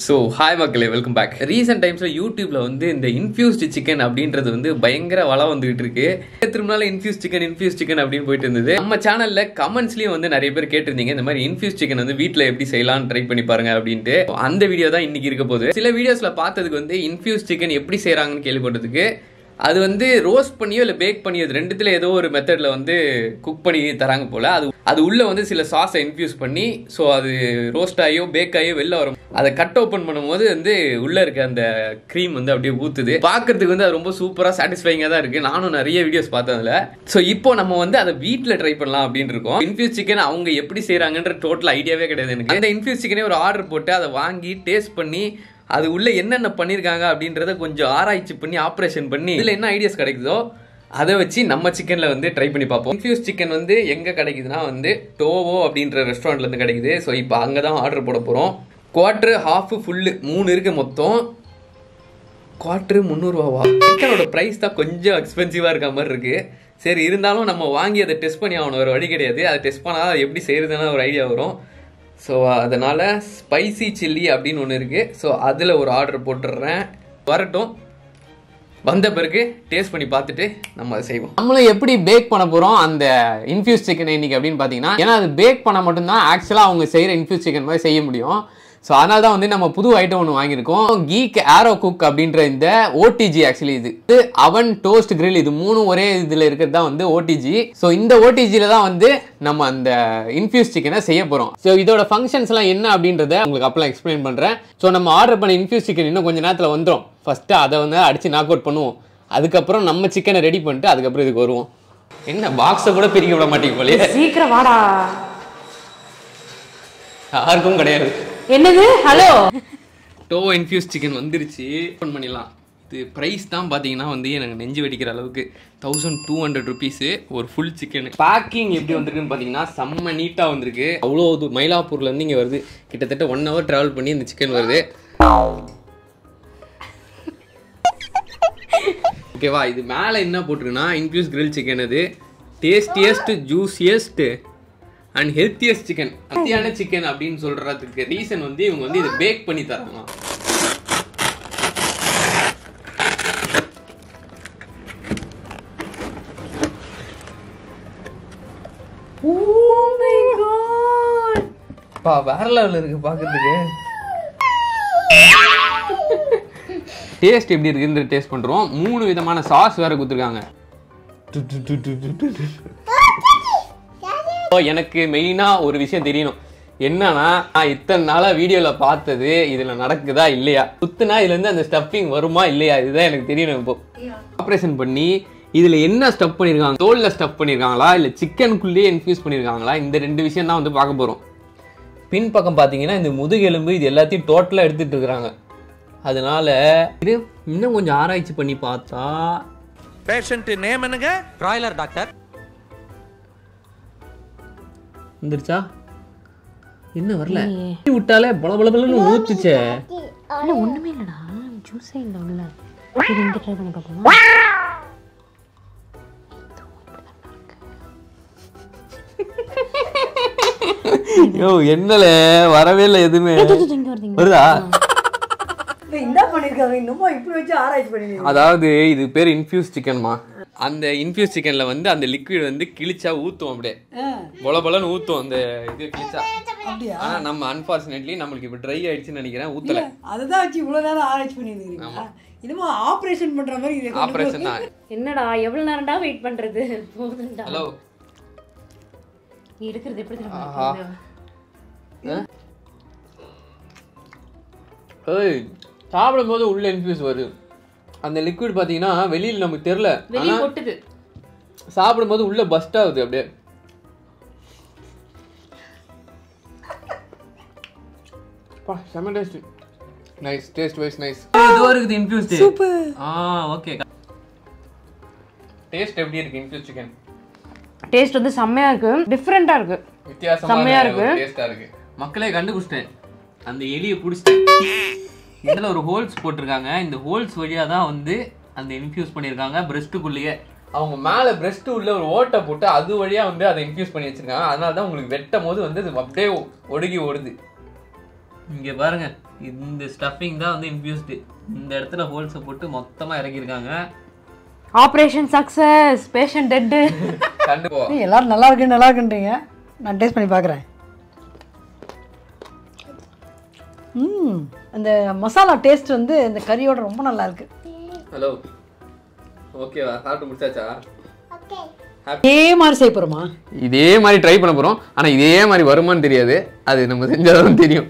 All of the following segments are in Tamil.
ஸோ ஹாய் மக்களே வெல்கம் பேக் ரீசெண்ட் டைம்ஸில் யூடியூப்ல வந்து இந்த இன்ஃபியூஸ்டு சிக்கன் அப்படின்றது வந்து பயங்கர வளம் வந்துகிட்டு இருக்கு திரும்பினால இன்ஃபியூஸ் சிக்கன் இன்ஃபியூஸ் சிக்கன் அப்படின்னு போயிட்டு இருந்தது நம்ம சேனல்ல கமெண்ட்ஸ்லயும் வந்து நிறைய பேர் கேட்டிருந்தீங்க இந்த மாதிரி இன்ஃபியூஸ் சிக்கன் வந்து வீட்டில் எப்படி செய்யலாம்னு ட்ரை பண்ணி பாருங்க அப்படின்ட்டு அந்த வீடியோ தான் இன்னைக்கு இருக்க போகுது சில வீடியோஸ்ல பார்த்ததுக்கு வந்து இன்ஃபியூஸ் சிக்கன் எப்படி செய்றாங்கன்னு கேள்விப்பட்டதுக்கு அது வந்து ரோஸ்ட் பண்ணியோ இல்லை பேக் பண்ணியோ இது ரெண்டுத்துல ஏதோ ஒரு மெத்தட்ல வந்து குக் பண்ணி தராங்க போல அது அது உள்ள வந்து சில சாஸை இன்ஃபியூஸ் பண்ணி ஸோ அது ரோஸ்ட் ஆகியோ பேக் ஆகியோ வெளில வரும் அதை கட் ஓப்பன் பண்ணும்போது வந்து உள்ள இருக்க அந்த க்ரீம் வந்து அப்படியே ஊத்துது பார்க்கறதுக்கு வந்து அது ரொம்ப சூப்பரா சாட்டிஸ்ஃபைங்காக தான் இருக்கு நானும் நிறைய வீடியோஸ் பார்த்தேன் அதுல ஸோ இப்போ நம்ம வந்து அதை வீட்டில் ட்ரை பண்ணலாம் அப்படின்னு இருக்கோம் இன்ஃபியூஸ் சிக்கன் அவங்க எப்படி செய்றாங்கன்ற டோட்டல் ஐடியாவே கிடையாது எனக்கு அந்த இன்ஃபியூஸ் சிக்கனே ஒரு ஆர்டர் போட்டு அதை வாங்கி டேஸ்ட் பண்ணி அது உள்ள என்னென்ன பண்ணியிருக்காங்க அப்படின்றத கொஞ்சம் ஆராய்ச்சி பண்ணி ஆப்ரேஷன் பண்ணி இதில் என்ன ஐடியாஸ் கிடைக்குதோ அதை வச்சு நம்ம சிக்கனில் வந்து ட்ரை பண்ணி பார்ப்போம் இன்ஃபியூஸ் சிக்கன் வந்து எங்கே கிடைக்குதுன்னா வந்து டோவோ அப்படின்ற ரெஸ்டாரண்ட்லேருந்து கிடைக்குது ஸோ இப்போ அங்கே தான் ஆர்டர் போட போகிறோம் குவார்ட்ரு ஹாஃபு ஃபுல்லு மூணு இருக்கு மொத்தம் குவார்ட்ரு முந்நூறுவாவா சிக்கனோட ப்ரைஸ் தான் கொஞ்சம் எக்ஸ்பென்சிவாக இருக்க மாதிரி இருக்கு சரி இருந்தாலும் நம்ம வாங்கி அதை டெஸ்ட் பண்ணி ஆகணும் ஒரு வழி கிடையாது அதை டெஸ்ட் பண்ணால் அது எப்படி செய்யறதுன்னு ஒரு ஐடியா வரும் ஸோ அதனால ஸ்பைசி சில்லி அப்படின்னு ஒன்று இருக்கு ஸோ அதில் ஒரு ஆர்டர் போட்டுடுறேன் வரட்டும் வந்த பிறகு டேஸ்ட் பண்ணி பார்த்துட்டு நம்ம அதை செய்வோம் நம்மளும் எப்படி பேக் பண்ண போறோம் அந்த இன்ஃபியூஸ் சிக்கன் இன்னைக்கு அப்படின்னு பாத்தீங்கன்னா ஏன்னா அது பேக் பண்ண மட்டும்தான் ஆக்சுவலா அவங்க செய்யற இன்ஃபியூஸ் சிக்கன் மாதிரி செய்ய முடியும் ஸோ அதனால தான் வந்து நம்ம புது ஐட்டம் ஒன்று வாங்கியிருக்கோம் கீக் ஆரோ குக் அப்படின்ற இந்த ஓடிஜி ஆக்சுவலி இது இது அவன் டோஸ்ட் grill இது மூணும் ஒரே இதில் இருக்கிறது தான் வந்து ஓடிஜி ஸோ இந்த ஓடிஜியில் தான் வந்து நம்ம அந்த இன்ஃபியூஸ் சிக்கனை செய்ய போகிறோம் ஸோ இதோட ஃபங்க்ஷன்ஸ்லாம் என்ன அப்படின்றத உங்களுக்கு அப்பெல்லாம் எக்ஸ்பிளைன் பண்ணுறேன் ஸோ நம்ம ஆர்டர் பண்ண இன்ஃபியூஸ் சிக்கன் இன்னும் கொஞ்சம் நேரத்தில் வந்துடும் ஃபஸ்ட்டு அதை வந்து அடித்து நாக் அவுட் பண்ணுவோம் அதுக்கப்புறம் நம்ம சிக்கனை ரெடி பண்ணிட்டு அதுக்கப்புறம் இதுக்கு வருவோம் என்ன பாக்ஸை கூட பிரிக்க விட மாட்டீங்க போலயே சீக்கிரம் வாடா யாருக்கும் கிடையாது என்னது ஹலோ டோ இன்ஃபியூஸ் சிக்கன் வந்துருச்சு ஓப்பன் பண்ணிடலாம் இது ப்ரைஸ் தான் பார்த்தீங்கன்னா வந்து எனக்கு நெஞ்சு வெடிக்கிற அளவுக்கு தௌசண்ட் டூ ஹண்ட்ரட் ருபீஸு ஒரு ஃபுல் சிக்கன் பேக்கிங் எப்படி வந்திருக்குன்னு பார்த்தீங்கன்னா செம்ம நீட்டாக வந்திருக்கு அவ்வளோ இது மயிலாப்பூர்லேருந்து இங்கே வருது கிட்டத்தட்ட ஒன் ஹவர் ட்ராவல் பண்ணி இந்த சிக்கன் வருது ஓகேவா இது மேலே என்ன போட்டிருக்குன்னா இன்ஃபியூஸ் கிரில் சிக்கன் அது tastiest juiciest and healthiest chicken ஹெல்த்தியான சிக்கன் அப்படின்னு சொல்றதுக்கு ரீசன் வந்து இவங்க வந்து இதை பேக் பண்ணி தராங்க ஓ மை காட் பா வேற லெவலில் இருக்கு பார்க்கறதுக்கு டேஸ்ட் எப்படி இருக்குன்ற டேஸ்ட் பண்றோம் மூணு விதமான சாஸ் வேற கொடுத்துருக்காங்க இப்போ எனக்கு மெயினாக ஒரு விஷயம் தெரியணும் என்னன்னா நான் இத்தனை நாளாக வீடியோவில் பார்த்தது இதில் நடக்குதா இல்லையா சுத்துனா இதுலேருந்து அந்த ஸ்டஃப்பிங் வருமா இல்லையா இதுதான் எனக்கு தெரியணும் இப்போ ஆப்ரேஷன் பண்ணி இதில் என்ன ஸ்டஃப் பண்ணியிருக்காங்க தோலில் ஸ்டஃப் பண்ணியிருக்காங்களா இல்லை சிக்கனுக்குள்ளேயே இன்ஃபியூஸ் பண்ணியிருக்காங்களா இந்த ரெண்டு விஷயம் தான் வந்து பார்க்க போகிறோம் பின் பக்கம் பார்த்தீங்கன்னா இந்த முதுகெலும்பு இது எல்லாத்தையும் டோட்டலாக எடுத்துட்டு இருக்கிறாங்க அதனால இது இன்னும் கொஞ்சம் ஆராய்ச்சி பண்ணி பார்த்தா பேஷண்ட் நேம் என்னங்க பிராய்லர் டாக்டர் வந்துருச்சா என்ன வரல விட்டாலே பல பல பலன்னு ஊத்துச்சே இல்ல ஒண்ணுமே இல்லடா ஜூஸே இல்ல உள்ள இது இங்க ட்ரை பண்ணி பார்ப்போமா யோ என்னல வரவே இல்லை எதுவுமே இங்க வருது இங்க வருதா என்ன பண்ணிருக்காங்க இன்னமும் இப்படி வச்சு ஆராய்ச்சி பண்ணிருக்காங்க அதாவது இது பேர் இன்ஃபியூஸ் சிக்கன்மா அந்த இன்ஃபியூஸ் சிக்கன்ல வந்து அந்த லிக்விட் வந்து கிழிச்சா ஊத்தும் அப்படியே பொல பொலன்னு ஊத்தும் அந்த இது கிழிச்சா ஆனா நம்ம அன்பார்ச்சுனேட்லி நம்மளுக்கு இப்போ ட்ரை ஆயிடுச்சுன்னு நினைக்கிறேன் ஊத்தல அதுதான் வச்சு இவ்வளவு நேரம் ஆராய்ச்சி பண்ணிருக்கீங்களா இன்னமும் ஆபரேஷன் பண்ற மாதிரி இதை கொண்டு ஆப்ரேஷன் தான் என்னடா எவ்வளவு நேரம்டா வெயிட் பண்றது போதும்டா ஹலோ நீ எடுக்கிறது எப்படி தெரியுமா ஆஹா. இருக்கு? ஏய் சாப்பிடும்போது உள்ள இன்ஃபியூஸ் வருது அந்த லிக்விட் பார்த்தீங்கன்னா வெளியில் நமக்கு தெரில வெளிய ஆனால் கொட்டுது சாப்பிடும்போது உள்ள பஸ்ட் ஆகுது அப்படியே பா செம்ம taste nice taste wise nice இதுவா இருக்குது இன்ஃபியூஸ் சூப்பர் ஆ ஓகே டேஸ்ட் எப்படி இருக்கு இன்ஃபியூஸ் சிக்கன் டேஸ்ட் வந்து செம்மையா இருக்கு டிஃப்ரெண்டா இருக்கு வித்தியாசமா செம்மையா இருக்கு. டேஸ்டா இருக்கு மக்களே கண்டுபிடிச்சிட்டேன் அந்த எலியை பிடிச்சிட்டேன் இதுல ஒரு ஹோல்ஸ் போட்டிருக்காங்க இந்த ஹோல்ஸ் வழியா தான் வந்து அந்த இன்ஃபியூஸ் பண்ணியிருக்காங்க பிரஸ்ட்டுக்குள்ளேயே அவங்க மேல பிரஸ்ட் உள்ள ஒரு ஓட்டை போட்டு அது வழியா வந்து அதை இன்ஃபியூஸ் பண்ணி வச்சிருக்காங்க அதனால தான் உங்களுக்கு வெட்டும் போது வந்து அது அப்படியே ஒடுங்கி ஓடுது இங்க பாருங்க இந்த ஸ்டஃபிங் தான் வந்து இன்ஃபியூஸ்டு இந்த இடத்துல ஹோல்ஸை போட்டு மொத்தமா இறக்கியிருக்காங்க ஆப்ரேஷன் சக்சஸ் பேஷண்ட் டெட்டு கண்டிப்பா ஏய், எல்லாரும் நல்லா இருக்கு நல்லா இருக்குன்றீங்க நான் டேஸ்ட் பண்ணி பார்க்குறேன் ம் அந்த மசாலா டேஸ்ட் வந்து இந்த கறியோட ரொம்ப நல்லா இருக்கு ஹலோ ஓகேவா சாப்பிட்டு முடிச்சாச்சா இதே மாதிரி செய்ய போகிறோமா இதே மாதிரி ட்ரை பண்ண போறோம் ஆனா இதே மாதிரி வருமான்னு தெரியாது அது நம்ம செஞ்சாதான் தெரியும்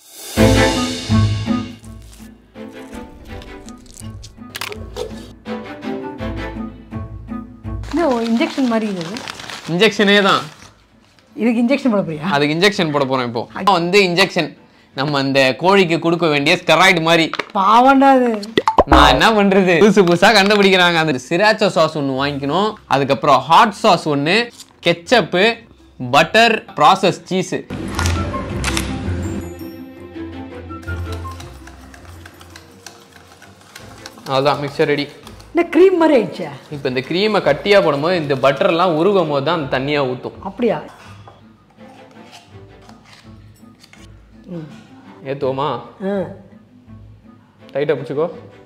இன்னும் இன்ஜெக்ஷன் மாதிரி இது இன்ஜெக்ஷனே தான் இதுக்கு இன்ஜெக்ஷன் போட போறியா அதுக்கு இன்ஜெக்ஷன் போட போறோம் இப்போ வந்து இன்ஜெக்ஷன் நம்ம அந்த கோழிக்கு கொடுக்க வேண்டிய ஸ்டெராய்டு மாதிரி பாவண்டா அது நான் என்ன பண்றது புதுசு புதுசா கண்டுபிடிக்கிறாங்க அந்த சிராச்சா சாஸ் ஒன்று வாங்கிக்கணும் அதுக்கப்புறம் ஹாட் சாஸ் ஒன்று கெச்சப்பு பட்டர் ப்ராசஸ் சீஸு அவ்வளோதான் மிக்சர் ரெடி இந்த க்ரீம் மாதிரி ஆயிடுச்சே இப்போ இந்த க்ரீமை கட்டியாக போடும்போது இந்த பட்டர்லாம் உருகும் போது தான் அந்த தண்ணியாக ஊற்றும் அப்படியா ஏற்றுவோமா ஆ டைட்டாக பிடிச்சிக்கோ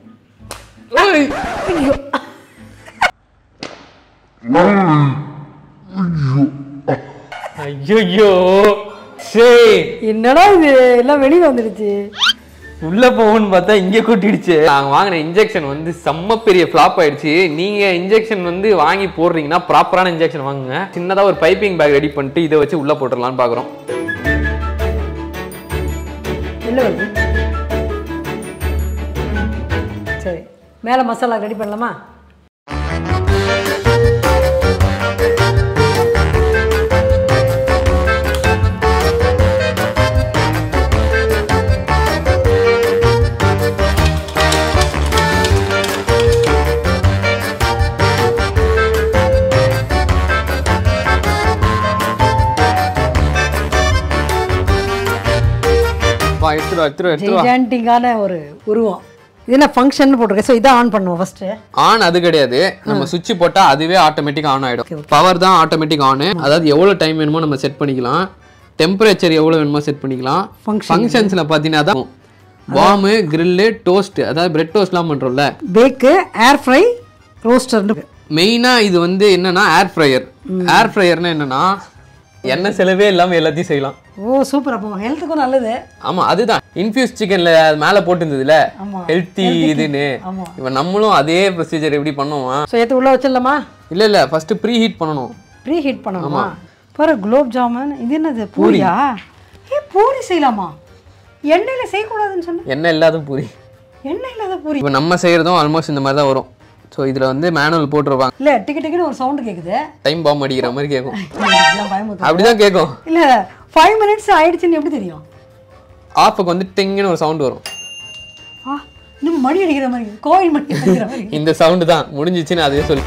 ஐயோ சரி என்னடா இது எல்லாம் வெளியே வந்துடுச்சு உள்ள போகும்னு பார்த்தா இங்க கூட்டிடுச்சு நாங்க வாங்கின இன்ஜெக்ஷன் வந்து செம்ம பெரிய ஃபிளாப் ஆயிடுச்சு நீங்க இன்ஜெக்ஷன் வந்து வாங்கி போடுறீங்கன்னா ப்ராப்பரான இன்ஜெக்ஷன் வாங்குங்க சின்னதா ஒரு பைப்பிங் பேக் ரெடி பண்ணிட்டு இதை வச்சு உள்ள போட்டுடலாம்னு பாக்குறோம் வெளில வருது சரி மேலே மசாலா ரெடி பண்ணலாமா வா எடுத்துரு எடுத்துரு எடுத்துரு ஜெய்ஜாண்டிங்கான ஒரு உருவம் இது என்ன ஃபங்க்ஷன் போட்டிருக்கேன் ஸோ இதான் ஆன் பண்ணுவோம் ஃபர்ஸ்ட் ஆன் அது கிடையாது நம்ம சுவிட்ச் போட்டா அதுவே ஆட்டோமேட்டிக் ஆன் ஆயிடும் பவர் தான் ஆட்டோமேட்டிக் ஆன் அதாவது எவ்வளவு டைம் வேணுமோ நம்ம செட் பண்ணிக்கலாம் டெம்பரேச்சர் எவ்வளவு வேணுமோ செட் பண்ணிக்கலாம் ஃபங்க்ஷன்ஸ்ல பார்த்தீங்கன்னா தான் வார்மு கிரில்லு டோஸ்ட் அதாவது பிரெட் டோஸ்ட்லாம் பண்றோம்ல பேக்கு ஏர் ஃப்ரை ரோஸ்டர்னு மெயினா இது வந்து என்னன்னா ஏர் ஃப்ரையர் ஏர் ஃப்ரையர்னா என்னன்னா எண்ணெய் செலவே இல்லாம எல்லாத்தையும் செய்யலாம் ஓ சூப்பர் அப்போ ஹெல்த்துக்கும் நல்லது ஆமா அதுதான் இன்ஃபியூஸ் சிக்கன்ல மேல போட்டுருந்ததுல ஆமா. ஹெல்த்தி இதுன்னு ஆமா. இப்ப நம்மளும் அதே ப்ரொசீஜர் எப்படி பண்ணுவோம் ஸோ ஏற்று உள்ளே வச்சிடலாமா இல்ல இல்ல ஃபர்ஸ்ட் ப்ரீ ஹீட் பண்ணணும் ப்ரீ ஹீட் பண்ணணுமா பாரு குலோப் ஜாமுன் இது என்னது பூரியா ஏ பூரி செய்யலாமா எண்ணெயில் செய்யக்கூடாதுன்னு சொன்னேன் எண்ணெய் இல்லாத பூரி எண்ணெய் இல்லாத பூரி இப்போ நம்ம செய்யறதும் ஆல்மோஸ்ட் இந்த மாதிரி தான் வரும் ஸோ இதுல வந்து மேனுவல் போட்டிருப்பாங்க இல்லை டிக்கு டிக்குன்னு ஒரு சவுண்டு கேட்குது டைம் பாம் அடிக்கிற மாதிரி கேட்கும் இதெல்லாம் பயமுறுத்து அப்படிதான் கேட்கும் இல்லை ஃபைவ் மினிட்ஸ் ஆயிடுச்சுன்னு எப்படி தெரியும் ஆஃபுக்கு வந்து டிங்குன்னு ஒரு சவுண்ட் வரும் ஆ இன்னும் மணி அடிக்கிற மாதிரி இருக்கு. கோயில் மணி அடிக்கிற மாதிரி இருக்கு. இந்த சவுண்டு தான் முடிஞ்சிச்சுன்னு அதே சொல்லி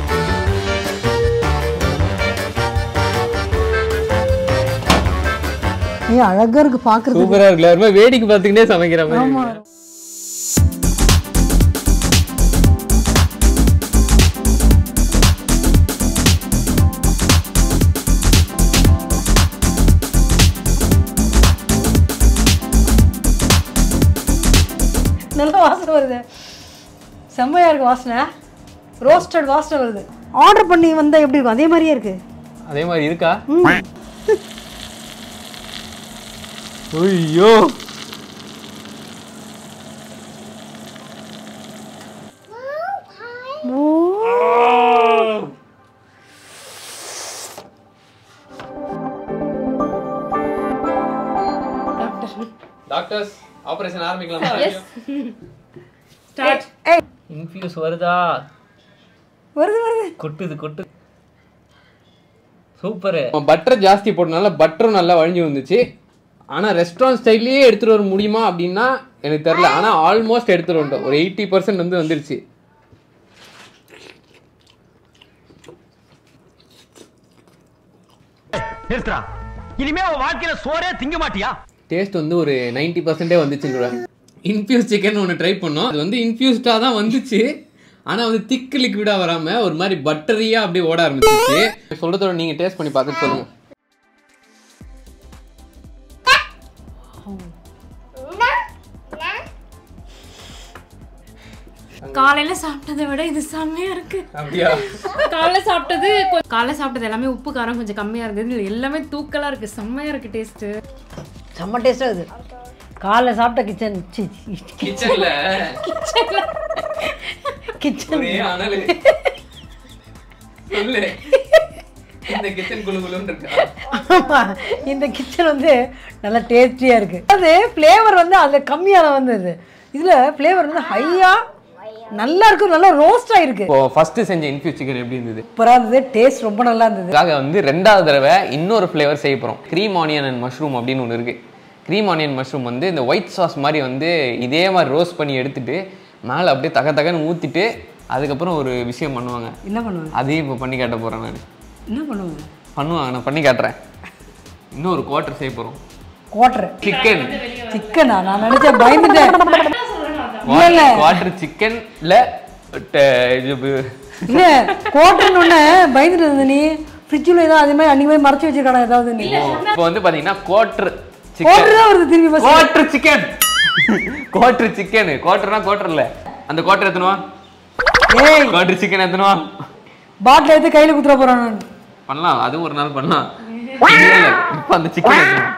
ஏ அழகா இருக்கு பார்க்கறது சூப்பரா இருக்குல்ல ஒரு மாதிரி வேடிக்கை பார்த்துக்கிட்டே சமைக்கிற மாதிரி இருக்கு. நல்ல வாசனை வருது செம்மையா இருக்கு வாசனை ரோஸ்டட் வாசனை வருது ஆர்டர் பண்ணி வந்தா எப்படி இருக்கும் அதே மாதிரியே இருக்கு அதே மாதிரி இருக்கா ஐயோ டாக்டர்ஸ் ஆபரேஷன் ஆரம்பிக்கலாமா ஏய் இன்ஃபியூஸ் வருதா வருது வருது கொட்டுது கொட்டு சூப்பர் பட்டர் ஜாஸ்தி போட்டனால பட்டரும் நல்லா வழிஞ்சு வந்துச்சு ஆனா ரெஸ்டாரண்ட் ஸ்டைல்லையே எடுத்துட்டு வர முடியுமா அப்படின்னா எனக்கு தெரியல ஆனா ஆல்மோஸ்ட் எடுத்துட்டு வந்துட்டோம் ஒரு எயிட்டி பர்சன்ட் வந்து வந்துருச்சு நிறுத்துறா இனிமே உன் வாழ்க்கையில சோறே திங்க மாட்டியா டேஸ்ட் வந்து ஒரு நைன்டி பர்சன்டே வந்துச்சுன்னு இன்ஃபியூஸ் சிக்கன் ஒன்று ட்ரை பண்ணோம் அது வந்து இன்ஃபியூஸ்டாக தான் வந்துச்சு ஆனால் வந்து திக்கு லிக்விடாக வராமல் ஒரு மாதிரி பட்டரியாக அப்படியே ஓட ஆரம்பிச்சிச்சு சொல்கிறதோட நீங்கள் டேஸ்ட் பண்ணி பார்த்துட்டு சொல்லுங்கள் காலையில சாப்பிட்டதை விட இது செம்மையா இருக்கு அப்படியா காலைல சாப்பிட்டது கொ- காலைல சாப்பிட்டது எல்லாமே உப்பு காரம் கொஞ்சம் கம்மியா இருந்தது இது எல்லாமே தூக்கலா இருக்கு செம்மையா இருக்கு டேஸ்ட் செம்ம டேஸ்ட்டாக இருக்குது காலைல சாப்பிட்ட கிச்சன் கிச்சன்ல கிச்சன் ஒரே அனலு சொல்லு இந்த கிச்சன் குளு குளுன்னு இருக்கா ஆமா இந்த கிச்சன் வந்து நல்லா டேஸ்டியாக இருக்குது அது ஃப்ளேவர் வந்து அதில் கம்மியான வந்தது இதில் ஃப்ளேவர் வந்து ஹையாக நல்லா இருக்கும் நல்லா ரோஸ்ட் ஆகிருக்கு இப்போ ஃபர்ஸ்ட் செஞ்ச இன்ஃபியூஸ் சிக்கன் எப்படி இருந்தது சூப்பராக இருந்தது டேஸ்ட் ரொம்ப நல்லா இருந்தது அதுக்காக வந்து ரெண்டாவது தடவை இன்னொரு ஃப்ளேவர் செய்ய போகிறோம் க்ரீம் ஆனியன் அண்ட் மஷ்ரூம் அப்படின்னு ஒன்று இருக்குது க்ரீம் ஆனியன் மஷ்ரூம் வந்து இந்த ஒயிட் சாஸ் மாதிரி வந்து இதே மாதிரி ரோஸ்ட் பண்ணி எடுத்துட்டு மேலே அப்படியே தக தகன்னு ஊற்றிட்டு அதுக்கப்புறம் ஒரு விஷயம் பண்ணுவாங்க என்ன பண்ணுவாங்க அதையும் இப்போ பண்ணி காட்ட போகிறேன் நான் என்ன பண்ணுவாங்க பண்ணுவாங்க நான் பண்ணி காட்டுறேன் இன்னும் ஒரு குவார்ட்டர் செய்ய போகிறோம் குவாட்ரு சிக்கன் சிக்கனா நான் நினைச்சேன் பயந்துட்டேன் இல்ல இல்ல குவார்ட்டர் சிக்கன்ல இது இல்ல குவாட்டர்னு ஒண்ணு பயந்துட்டு இருந்த நீ ஃப்ரிட்ஜில் ஏதோ அதே மாதிரி அன்னைக்கு போய் மறைச்சு வச்சிருக்கானா ஏதாவது நீ இப்போ வந்து பாத்தீங்கன்னா குவார்ட்டர் குவாட்டர் சிக்கன் தான் வருது திரும்பி பஸ் குவார்ட்டர் சிக்கன் குவார்ட்டர் சிக்கன் குவார்ட்டர்னா குவார்ட்டர்ல அந்த குவார்ட்டர் எத்தனுவா ஏய் குவார்ட்டர் சிக்கன் எத்தனுவா பாட்டில் எடுத்து கையில குத்துற போறான் நான் பண்ணலாம் அதுவும் ஒரு நாள் பண்ணலாம் இல்ல, இல்ல, இப்ப அந்த சிக்கன் எத்தனுவா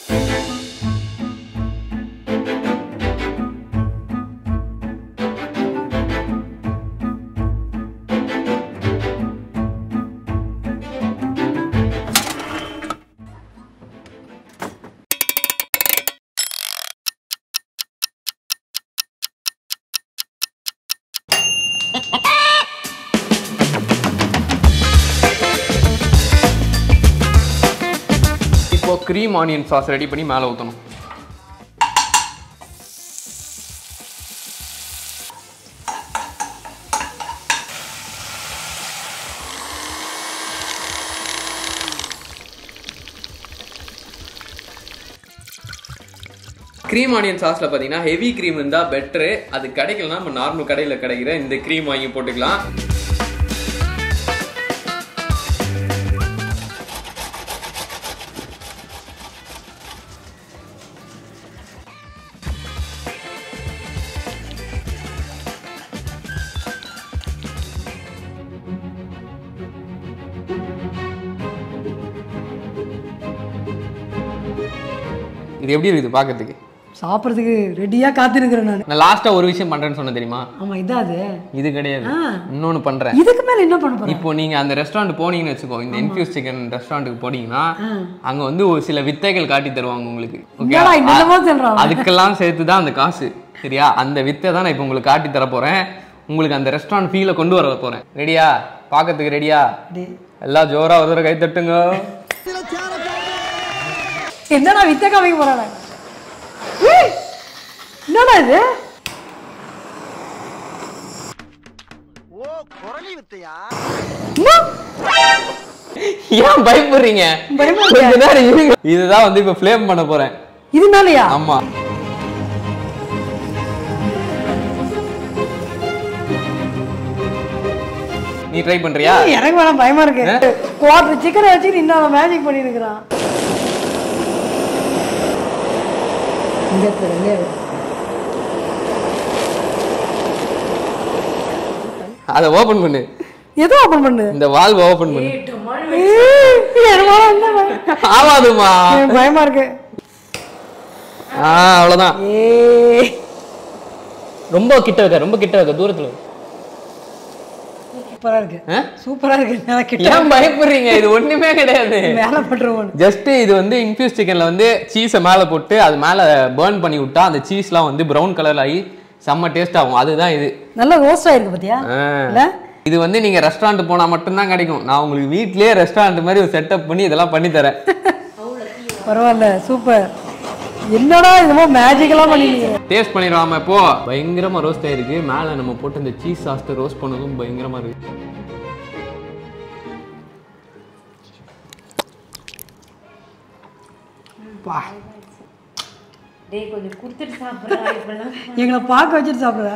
இப்போ க்ரீம் ஆனியன் சாஸ் ரெடி பண்ணி மேலே ஊற்றணும் க்ரீம் ஆனியன் சாஸில் பார்த்தீங்கன்னா ஹெவி க்ரீம் இருந்தால் பெட்ரு அது கிடைக்கலனா நம்ம நார்மல் கடையில் கிடைக்கிற இந்த க்ரீம் வாங்கி போட்டுக்கலாம் இது எப்படி இருக்குது பார்க்கறதுக்கு சாப்பிட்றதுக்கு ரெடியா காத்திருக்கிறேன் நான் நான் லாஸ்ட்டாக ஒரு விஷயம் பண்ணுறேன்னு சொன்னேன் தெரியுமா ஆமா இதான் அது இது கிடையாது இன்னொன்னு பண்ணுறேன் இதுக்கு மேல என்ன பண்ண போறேன் இப்போ நீங்க அந்த ரெஸ்டாரண்ட் போனீங்கன்னு வச்சுக்கோ இந்த இன்ஃபியூஸ் சிக்கன் ரெஸ்டாரண்ட்டுக்கு போனீங்கன்னா அங்க வந்து ஒரு சில வித்தைகள் காட்டி தருவாங்க உங்களுக்கு என்னடா என்னென்னமோ சொல்றான் அதுக்கெல்லாம் சேர்த்து தான் அந்த காசு சரியா அந்த வித்தை தான் நான் இப்போ உங்களுக்கு காட்டி தர போறேன் உங்களுக்கு அந்த ரெஸ்டாரண்ட் ஃபீலை கொண்டு வர போறேன் ரெடியா பார்க்கறதுக்கு ரெடியா எல்லாம் ஜோரா ஒரு தடவை கை தட்டுங்க என்னடா வித்த காமிக்க போறான் என்னடா இது ஓ குரலி வித்தையா ஏன் பயப்படுறீங்க பயமா கொஞ்ச நேரம் இருங்க. இதுதான் வந்து இப்போ ஃப்ளேம் பண்ண போறேன் இது மேலயா ஆமா நீ ட்ரை பண்றியா எனக்கு வேணாம் பயமா இருக்கு குவாட்டர் சிக்கனை வச்சுட்டு இன்னும் மேஜிக் பண்ணிருக்கிறான் இங்க இருக்கு, இங்க இருக்கு. அதை ஓபன் பண்ணு எதோ ஓபன் பண்ணு இந்த வால்வ் ஓபன் பண்ணு ஏய், எனக்கு வேணாம், என்ன வேணாம். ஆவாதுமா எனக்கு பயமா இருக்கு ஆ அவ்வளவுதான் ஏய் ரொம்ப கிட்ட வைக்க ரொம்ப கிட்ட வைக்க தூரத்துல வை. சூப்பரா இருக்கு ஆ? சூப்பரா இருக்கு நான் கிட்ட ஏன் பயப்படுறீங்க இது ஒண்ணுமே கிடையாது மேல பண்றவன் ஜஸ்ட் இது வந்து இன்ஃபியூஸ் சிக்கன்ல வந்து சீஸை மேலே போட்டு அது மேலே பேர்ன் பண்ணி விட்டா அந்த சீஸ்லாம் வந்து ப்ரௌன் கலர் ஆகி செம்ம டேஸ்ட் ஆகும் அதுதான் இது நல்லா ரோஸ்ட் ஆயிருக்கு பாத்தியா ஆ. இல்ல இது வந்து நீங்க ரெஸ்டாரண்ட் போனா மட்டும்தான் கிடைக்கும் நான் உங்களுக்கு வீட்லயே ரெஸ்டாரண்ட் மாதிரி ஒரு செட்டப் பண்ணி இதெல்லாம் பண்ணி தரேன் பரவாயில்ல சூப்பர் என்னடா என்னமோ மேஜிக்கெல்லாம் பண்ணிருக்கீங்க டேஸ்ட் பண்ணிடலாமா இப்போ பயங்கரமா ரோஸ்ட் ஆயிருக்கு மேல நம்ம போட்டு இந்த சீஸ் சாஸ்ட்டு ரோஸ்ட் பண்ணதும் பயங்கரமா இருக்கு டேய் கொஞ்சம் கொடுத்துட்டு சாப்பிட்றா இப்பெல்லாம் எங்களை பார்க்க வச்சுட்டு சாப்பிடுற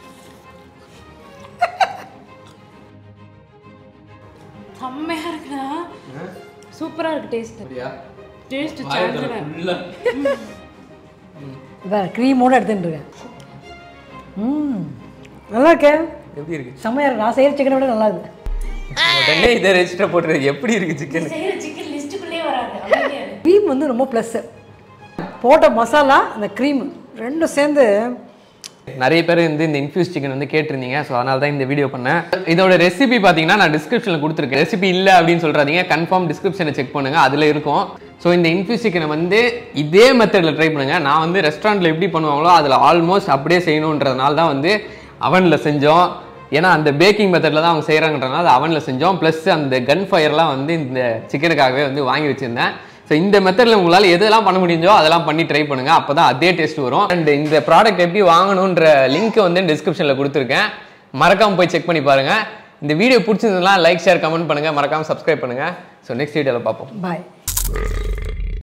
செம்மையா இருக்குடா சூப்பரா இருக்கு டேஸ்ட் டேஸ்ட் சாப்பிடுறேன் வேற க்ரீமோட எடுத்துட்டு இருக்கேன் ம் நல்லா இருக்கே எப்படி இருக்கு செம்மையா இருக்கு நான் செய்கிற சிக்கனை விட நல்லா இருக்கு உடனே இதை ரெஜிஸ்டர் போட்டுருக்கு எப்படி இருக்கு சிக்கன் சிக்கன் லிஸ்ட்டுக்குள்ளே வராது க்ரீம் வந்து ரொம்ப ப்ளஸ்ஸு போட்ட மசாலா அந்த க்ரீம் ரெண்டும் சேர்ந்து நிறைய பேர் வந்து இந்த இன்ஃபியூஸ் சிக்கன் வந்து கேட்டிருந்தீங்க ஸோ அதனால தான் இந்த வீடியோ பண்ணேன் இதோட ரெசிபி பார்த்தீங்கன்னா நான் டிஸ்கிரிப்ஷனில் கொடுத்துருக்கேன் ரெசிபி இல்லை அப்படின்னு சொல்றாதீங்க கன்ஃபார்ம் டிஸ்கிரிப்ஷனை செக் பண்ணுங்க அதில் இருக்கும் ஸோ இந்த இன்ஃபியூஸ் சிக்கனை வந்து இதே மெத்தடில் ட்ரை பண்ணுங்க நான் வந்து ரெஸ்டாரண்ட்டில் எப்படி பண்ணுவாங்களோ அதில் ஆல்மோஸ்ட் அப்படியே செய்யணுன்றதுனால தான் வந்து அவனில் செஞ்சோம் ஏன்னா அந்த பேக்கிங் மெத்தடில் தான் அவங்க செய்கிறாங்கன்றதுனால அது அவனில் செஞ்சோம் ப்ளஸ் அந்த கன் ஃபயர்லாம் வந்து இந்த சிக்கனுக்காகவே வந்து வாங்கி வச்சுருந்தேன் ஸோ இந்த மெத்தடில் உங்களால் எதெல்லாம் பண்ண முடியுதோ அதெல்லாம் பண்ணி ட்ரை பண்ணுங்க அப்போ தான் அதே டேஸ்ட் வரும் அண்ட் இந்த ப்ராடக்ட் எப்படி வாங்கணுன்ற லிங்க் வந்து டிஸ்கிரிப்ஷனில் கொடுத்துருக்கேன் மறக்காம போய் செக் பண்ணி பாருங்க இந்த வீடியோ பிடிச்சிருந்ததுலாம் லைக் ஷேர் கமெண்ட் பண்ணுங்க மறக்காம சப்ஸ்கிரைப் பண்ணுங்க ஸோ நெக்ஸ்ட் வீடியோவில் பார்ப்போம் பாய்